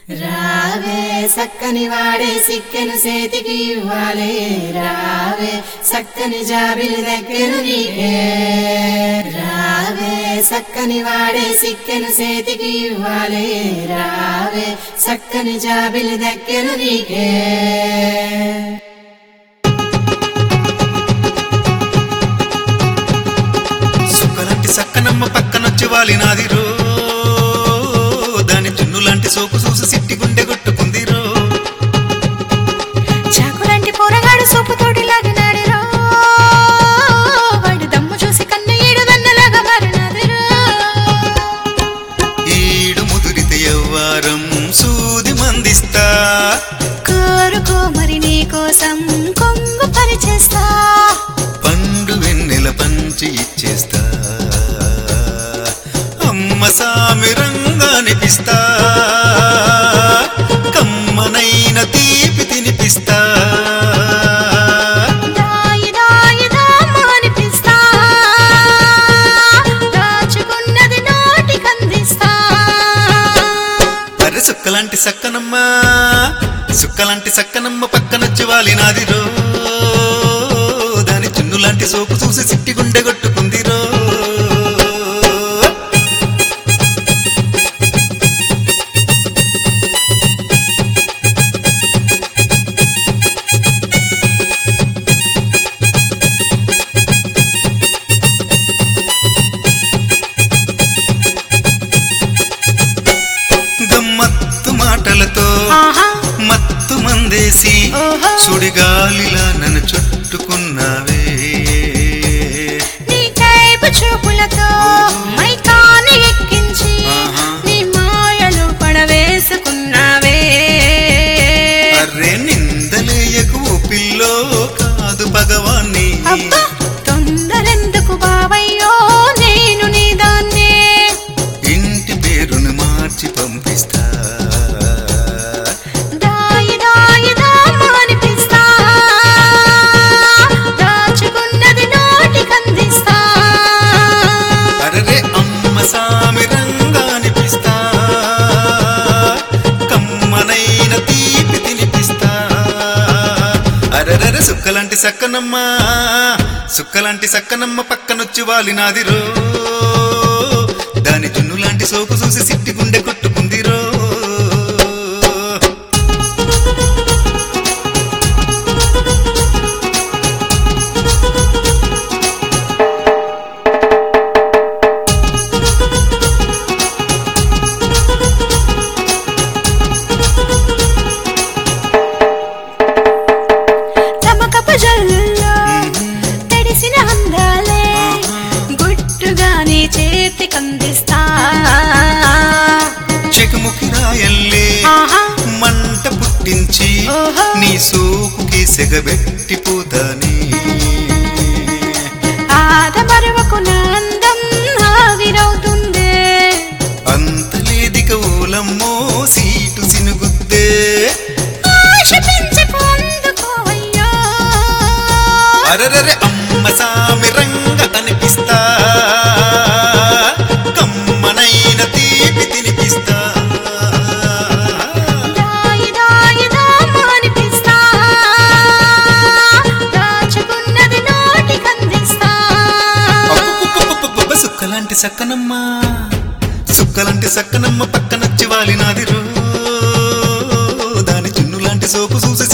రావే సక్కని వాడే సిక్కెను చేతికి ఇవ్వాలే రావే సక్కని జాబిలి దగ్గరు నీకే రావే సక్కని వాడే సిక్కెను చేతికి ఇవ్వాలే రావే సక్కని జాబిలి దగ్గరు నీకే సుక్కలాంటి సక్కనమ్మ పక్కనొచ్చి వాలినాది రో దాని చున్ను లాంటి సోపు చూసి సిట్టి గుండె కొట్టుకుంది రో చాకులాంటి పోరగాడు సూపుతోటి లాగినాడు రో వాడి దమ్ము చూసి కన్ను ఏడు వెన్నలాగా మారినాడు రో ఈడు ముదిరితే ఎవ్వారం సూది మందిస్తా కోరుకో మరి నీ కోసం కొంగు పరిచేస్తా పండు వెన్నెల పంచి ఇచ్చేస్తా అమ్మ సామి రంగానిపిస్తా కమ్మనైన తీపి తినిపిస్తా దాయి దాయి దామనిపిస్తా దాచుకున్నది నోటికందిస్తా అరే సుక్కలాంటి సక్కనమ్మ సుక్కలాంటి సక్కనమ్మ పక్కనొచ్చి వాలినాది రో దాని చున్ను లాంటి సోపు చూసి సిట్టి గుండె కొట్టుకుంది రో గమ్మత్తు మాటలతో ఆహా మత్తు మందేసి ఓహో. సుడిగాలిలా నన్ను చుట్టుకున్నావే నీ కైపు చూపులతో మైకాన్ని ఎక్కించి ఆహా. నీ మాయలు పడవేసుకున్నావే అర్రే నిందలేయకు ఓ పిల్లో కాదు భగవాన్ని అబ్బా తొందరెందుకు బావయ్యో నేను నీ దాన్నే ఇంటి పేరును మార్చి పంపిస్తా దాయి దాయి దామనిపిస్తా దాచుకున్నది నోటికందిస్తా అరరే అమ్మ సామి రంగానిపిస్తా కమ్మనైన తీపి తినిపిస్తా అరరర సుక్కలాంటి సక్కనమ్మ సుక్కలాంటి సక్కనమ్మ పక్కనొచ్చి వాలినాది రో దాని జున్ను లాంటి సోకు చూసి సిట్టి గుండె కొట్టుకుంది రో తమకపు జల్లుల్లో తడిసిన అందాలే గుట్టుగా నీ చేతికందిస్తా చెకుముకి రాయల్లే ఆహా మంట పుట్టించి ఓహో. నీ సోకుకి సెగబెట్టిపోతానే ఆద మరువకు నందం ఆవిరవుతుందే అంతలేదిక ఓలమ్మో సీటు సినుగుద్దే ఆశ పెంచి పొందుకోవయ్యో అరరరే అమ్మ సామి రంగ అనిపిస్తా కమ్మనైన తీపి తినిపిస్తా దాయి దాయి దామనిపిస్తా దాచుకున్నది నోటికందిస్తా అబ్బబ్బబ్బబ్బబ్బ సుక్కలాంటి సక్కనమ్మ సుక్కలాంటి సక్కనమ్మ పక్కనొచ్చి వాలినాది రో దాని చున్ను లాంటి సోపు చూసి